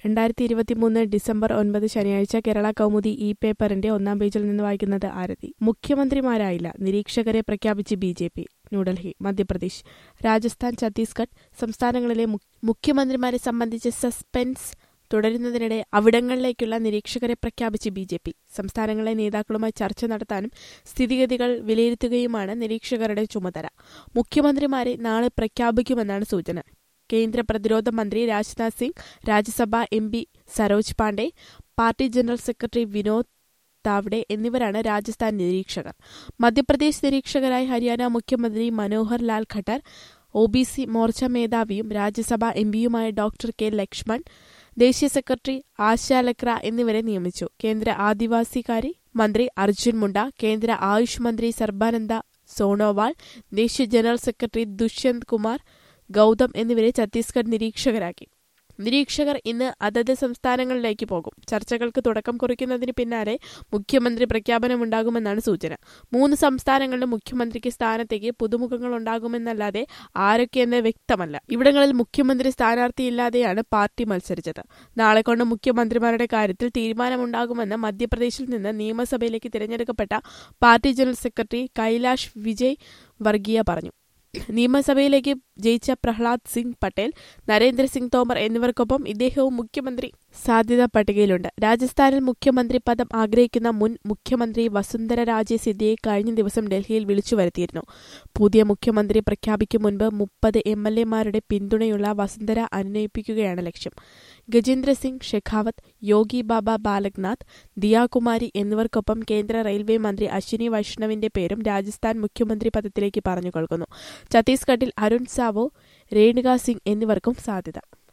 രണ്ടായിരത്തി ഇരുപത്തിമൂന്ന് ഡിസംബർ ഒൻപത് ശനിയാഴ്ച കേരള കൗമുദി ഇ പേപ്പറിന്റെ ഒന്നാം പേജിൽ നിന്ന് വായിക്കുന്നത് ആരതി മുഖ്യമന്ത്രിമാരായില്ല നിരീക്ഷകരെ പ്രഖ്യാപിച്ച് B J P New Delhi Madhya Pradesh Rajasthan Chhattisgarh സംസ്ഥാനങ്ങളിലെ മു- മുഖ്യമന്ത്രിമാരെ സംബന്ധിച്ച് സസ്പെൻസ് തുടരുന്നതിനിടെ അവിടങ്ങളിലേക്കുള്ള നിരീക്ഷകരെ പ്രഖ്യാപിച്ച് ബി ജെ പി സംസ്ഥാനങ്ങളിലെ നേതാക്കളുമായി ചർച്ച നടത്താനും സ്ഥിതിഗതികൾ വിലയിരുത്തുകയുമാണ് നിരീക്ഷകരുടെ ചുമതല മുഖ്യമന്ത്രിമാരെ നാളെ പ്രഖ്യാപിക്കുമെന്നാണ് സൂചന കേന്ദ്ര പ്രതിരോധ മന്ത്രി Rajnath Singh Rajya Sabha M P Saroj Pandey party general secretary Vinod Tawde എന്നിവരാണ് രാജസ്ഥാൻ നിരീക്ഷകർ മധ്യപ്രദേശ് നിരീക്ഷകരായി ഹരിയാന മുഖ്യമന്ത്രി Manohar Lal Khattar O B C Morcha മേധാവിയും രാജ്യസഭാ എം പിയുമായ ഡോക്ടർ കെ ലക്ഷ്മൺ ദേശീയ സെക്രട്ടറി ആശ ലക്ര എന്നിവരെ നിയമിച്ചു കേന്ദ്ര ആദിവാസികാരി മന്ത്രി അർജുൻ മുണ്ട കേന്ദ്ര ആയുഷ് മന്ത്രി സർബാനന്ദ സോണോവാൾ ദേശീയ ജനറൽ സെക്രട്ടറി ദുഷ്യന്ത് കുമാർ ഗൌതം എന്നിവരെ ഛത്തീസ്ഗഡ് നിരീക്ഷകരാക്കി നിരീക്ഷകർ ഇന്ന് അതത് സംസ്ഥാനങ്ങളിലേക്ക് പോകും ചർച്ചകൾക്ക് തുടക്കം കുറിക്കുന്നതിന് പിന്നാലെ മുഖ്യമന്ത്രി പ്രഖ്യാപനമുണ്ടാകുമെന്നാണ് സൂചന മൂന്ന് സംസ്ഥാനങ്ങളിലും മുഖ്യമന്ത്രിക്ക് സ്ഥാനത്തേക്ക് പുതുമുഖങ്ങൾ ഉണ്ടാകുമെന്നല്ലാതെ ആരൊക്കെയെന്ന് വ്യക്തമല്ല ഇവിടങ്ങളിൽ മുഖ്യമന്ത്രി സ്ഥാനാർത്ഥിയില്ലാതെയാണ് പാർട്ടി മത്സരിച്ചത് നാളെ കൊണ്ട് മുഖ്യമന്ത്രിമാരുടെ കാര്യത്തിൽ തീരുമാനമുണ്ടാകുമെന്ന് മധ്യപ്രദേശിൽ നിന്ന് നിയമസഭയിലേക്ക് തിരഞ്ഞെടുക്കപ്പെട്ട party general secretary Kailash Vijayvargiya പറഞ്ഞു നിയമസഭയിലേക്ക് ജയിച്ച പ്രഹ്ലാദ് സിംഗ് പട്ടേൽ നരേന്ദ്രസിംഗ് തോമർ എന്നിവർക്കൊപ്പം ഇദ്ദേഹവും മുഖ്യമന്ത്രി സാധ്യതാ പട്ടികയിലുണ്ട് രാജസ്ഥാനിൽ മുഖ്യമന്ത്രി പദം ആഗ്രഹിക്കുന്ന മുൻ മുഖ്യമന്ത്രി വസുന്ധര രാജെ സിദ്ദിയെ കഴിഞ്ഞ ദിവസം ഡൽഹിയിൽ വിളിച്ചു വരുത്തിയിരുന്നു പുതിയ മുഖ്യമന്ത്രി പ്രഖ്യാപിക്കും മുൻപ് മുപ്പത് എം എൽ എമാരുടെ പിന്തുണയുള്ള വസുന്ധര അനുനയിപ്പിക്കുകയാണ് ലക്ഷ്യം ഗജേന്ദ്ര സിംഗ് ഷെഖാവത്ത് യോഗി ബാബ ബാലക്നാഥ് ദിയാകുമാരി എന്നിവർക്കൊപ്പം കേന്ദ്ര റെയിൽവേ മന്ത്രി അശ്വിനി വൈഷ്ണവിന്റെ പേരും രാജസ്ഥാൻ മുഖ്യമന്ത്രി പദത്തിലേക്ക് പറഞ്ഞു കേൾക്കുന്നു ഛത്തീസ്ഗഡിൽ അരുൺ സാവോ രേണുക സിംഗ് എന്നിവർക്കും സാധ്യത